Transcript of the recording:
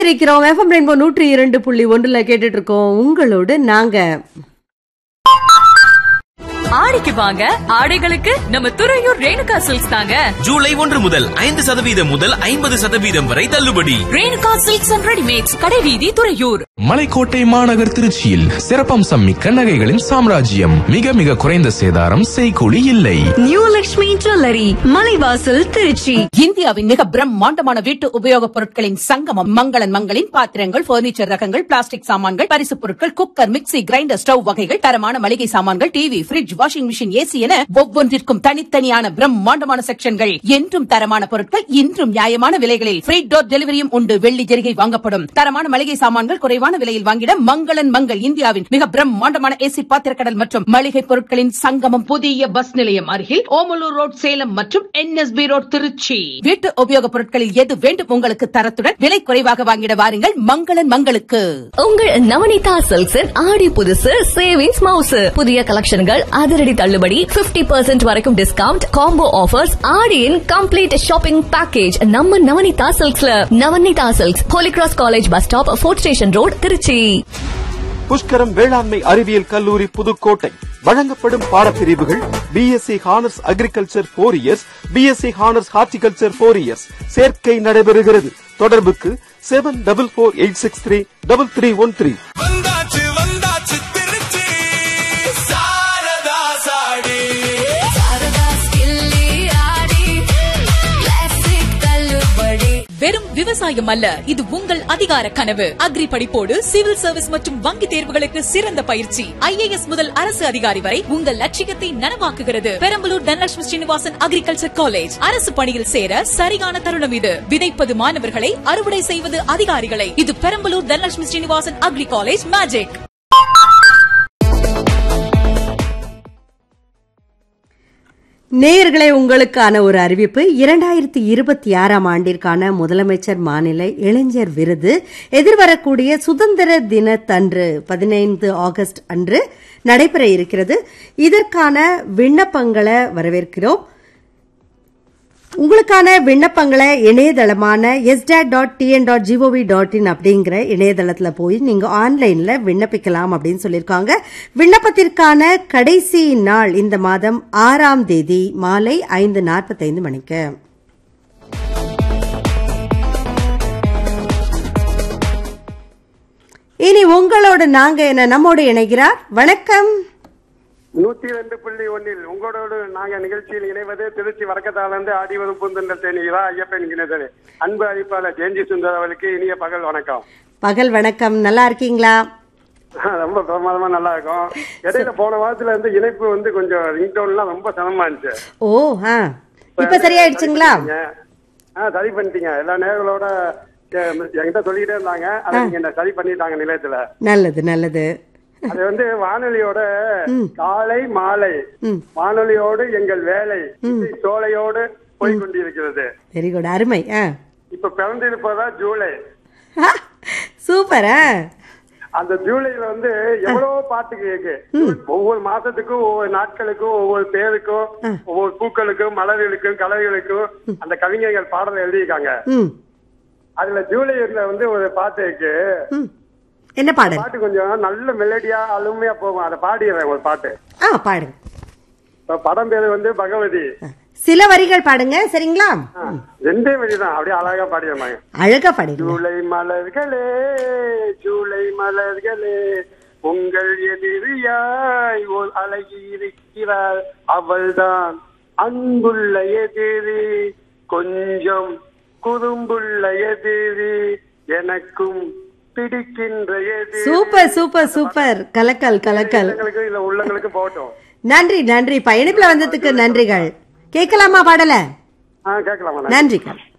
இருக்கிறோம் FM rainbow நூற்றி இரண்டு புள்ளி ஒன்றுல கேட்டுட்டு இருக்கோம் உங்களோடு நாங்க ஆடிக்கு வாங்க ஆடைகளுக்கு நம்ம துறையூர் ரேணுகா சில்க்ஸ் தாங்க ஜூலை ஒன்று முதல் ஐந்து சதவீதம் முதல் ஐம்பது சதவீதம் வரை தள்ளுபடி ரேணுகா சில்க்ஸ் அண்ட் ரெடிமேட்ஸ் கடைவீதி துறையூர் மலைக்கோட்டை மாநகர் திருச்சியில் சிறப்பம்சம் மிக்க நகைகளின் சாம்ராஜ்யம் மிக மிக குறைந்த சேதாரம் செய்கூலி இல்லை நியூ லக்ஷ்மி ஜுவல்லரி மலைவாசல் திருச்சி இந்தியாவின் மிக பிரம்மாண்டமான வீட்டு உபயோகப் பொருட்களின் சங்கமம் மங்களன் மங்களின் பாத்திரங்கள் பர்னிச்சர் ரகங்கள் பிளாஸ்டிக் சாமான்கள் பரிசுப் பொருட்கள் குக்கர் மிக்ஸி கிரைண்டர் ஸ்டவ் வகைகள் தரமான மளிகை சாமான்கள் TV fridge washing machine AC என ஒவ்வொன்றிற்கும் தனித்தனியான பிரம்மாண்டமான செக்ஷன்கள் என்றும் தரமான பொருட்கள் இன்றும் நியாயமான விலைகளில் ஃப்ரீ டோர் டெலிவரியும் உண்டு வெள்ளி ஜெரிகை வாங்கப்படும் தரமான மளிகை சாமான்கள் குறைவான விலையில் வாங்கிட மங்களன் மங்கள் இந்தியாவின் மிக பிரம்மாண்டமான ஏசி பாத்திரக்கடல் மற்றும் மளிகை பொருட்களின் சங்கமம் புதிய பஸ் நிலையம் அருகில் ஓமலூர் ரோட் சேலம் மற்றும் என்எஸ்பி ரோட் திருச்சி வீட்டு உபயோகப் பொருட்களில் எது வேண்டும் உங்களுக்கு தரத்துடன் விலை குறைவாக வாங்கிட வாருங்கள் மங்களன் மங்களுக்கு உங்கள் நவனிதா சில்க்ஸின் ஆடி புதுசு சேவிங்ஸ் மவுஸ் புதிய கலெக்ஷன்கள் அதிரடி தள்ளுபடி 50% பர்சன்ட் வரைக்கும் டிஸ்கவுண்ட் காம்போ ஆஃபர்ஸ் ஆடியின் கம்ப்ளீட் ஷாப்பிங் பேக்கேஜ் நம்ம நவனிதா சில்க்ஸ்ல Navanitha silks Holy Cross college bus stop fort station road Trichy Pushkaram வேளாண்மை அறிவியல் கல்லூரி புதுக்கோட்டை வழங்கப்படும் பாடப்பிரிவுகள் BSc honours agriculture four years BSc honours horticulture four years சேர்க்கை நடைபெறுகிறது தொடர்புக்கு seven double four eight six three double three one three வந்தாச்சு வந்தாச்சு திருச்சி சாரதா சாடி வெறும் விவசாயம் அல்ல இது உங்கள் அதிகார கனவு அக்ரி படிப்போடு சிவில் சர்வீஸ் மற்றும் வங்கி தேர்வுகளுக்கு சிறந்த பயிற்சி ஐஏஎஸ் முதல் அரசு அதிகாரி வரை உங்கள் லட்சியத்தை நனவாக்குகிறது பெரம்பலூர் தனலட்சுமி ஸ்ரீனிவாசன் அக்ரிகல்ச்சர் காலேஜ் அரசு பணியில் சேர சரியான தருணம் இது விதைப்பது மாணவர்களை அறுவடை செய்வது அதிகாரிகளை இது Perambalur Dhanalakshmi Srinivasan agri college magic நேயர்களே உங்களுக்கான ஒரு அறிவிப்பு இரண்டாயிரத்தி இருபத்தி ஆறாம் ஆண்டிற்கான முதலமைச்சர் மாநில இளைஞர் விருது எதிர்வரக்கூடிய சுதந்திர தினத்தன்று பதினைந்து ஆகஸ்ட் அன்று நடைபெற இருக்கிறது இதற்கான விண்ணப்பங்களை வரவேற்கிறோம் உங்களுக்கான விண்ணப்பங்களை இணையதளமான எஸ்டாட் dot TN dot gov dot in அப்படிங்கிற இணையதளத்தில் போய் நீங்கள் ஆன்லைனில் விண்ணப்பிக்கலாம் அப்படின்னு சொல்லியிருக்காங்க விண்ணப்பத்திற்கான கடைசி நாள் இந்த மாதம் ஆறாம் தேதி மாலை ஐந்து நாற்பத்தைந்து மணிக்கு இனி உங்களோட நாங்க என்ன நம்மோடு இணைகிறார் வணக்கம் நூத்தி ரெண்டு புள்ளி ஒன்னில் உங்களோடு நாங்க நிகழ்ச்சியில் இணைவது திருச்சி வடக்கத்தாலிருந்து ஆடிவரும் பூந்தண்டல் தேனிகளா ஐயப்பன் இணைதல் அன்பு அளிப்பாளர் ஜெயந்தி சுந்தர் அவர்களுக்கு இனிய பகல் வணக்கம் பகல் வணக்கம் நல்லா இருக்கீங்களா ரொம்ப பிரமாதமா நல்லா இருக்கும் இடையில போன வாரத்துல இருந்து இணைப்பு வந்து கொஞ்சம் ரிங்டோன்லாம் ரொம்ப சிரமமா இருந்துச்சு ஓ ஆ இப்ப சரியாயிடுச்சுங்களா சரி பண்ணிட்டீங்க. ஆ சரி பண்ணிட்டீங்க எல்லா நேர்களோட எ- என்கிட்ட சொல்லிக்கிட்டே இருந்தாங்க அதை நீங்க என்ன சரி பண்ணிட்டாங்க நிலையத்துல நல்லது நல்லது அது வந்து வானொலியோட காலை மாலை வானொலியோடு எங்கள் வேலை இசை சோலையோடு போய் கொண்டிருக்கிறது வெரி குட் அருமை ஆ இப்ப பிறந்திருப்பதா ஜூலை சூப்பர் ஆ அந்த ஜூலைல வந்து எவ்வளவோ பாட்டு கேக்கு ஒவ்வொரு மாசத்துக்கும் ஒவ்வொரு நாட்களுக்கும் ஒவ்வொரு பேருக்கும் ஒவ்வொரு பூக்களுக்கும் மலர்களுக்கும் கலர்களுக்கும் அந்த கவிஞர்கள் பாடல் எழுதியிருக்காங்க ம் அதுல ஜூலைல வந்து ஒரு பாட்டு இருக்கு ம் என்ன பாடல் பாட்டு கொஞ்சம் நல்ல மெலடியா அருமையா போகும் அதை பாடிடுறேன் ஒரு பாட்டு ஆ பாடுங்க இப்ப படம் பேரு வந்து பகவதி சில வரிகள் பாடுங்க சரிங்களா ஆ, ரெண்டே வரிதான் அப்படியே அழகா பாடிடுறாங்க அழகா பாடுங்க ஜூலை மலர்களே ஜூலை மலர்களே உங்கள் எதிரியாய் ஓர் அழகி இருக்கிறார் அவள்தான் அன்புள்ள எதிரி கொஞ்சம் குறும்புள்ள எதிரி எனக்கும் பிடிக்கின்ற எதிரி சூப்பர் சூப்பர் சூப்பர் கலக்கல் கலக்கல் உள்ளங்களுக்கு இல்ல உள்ளங்களுக்கு போகட்டும் நன்றி நன்றி பயணிப்புல வந்ததுக்கு நன்றிகள் கேட்கலாமா பாடல ஆ கேட்கலாமா நன்றிகள்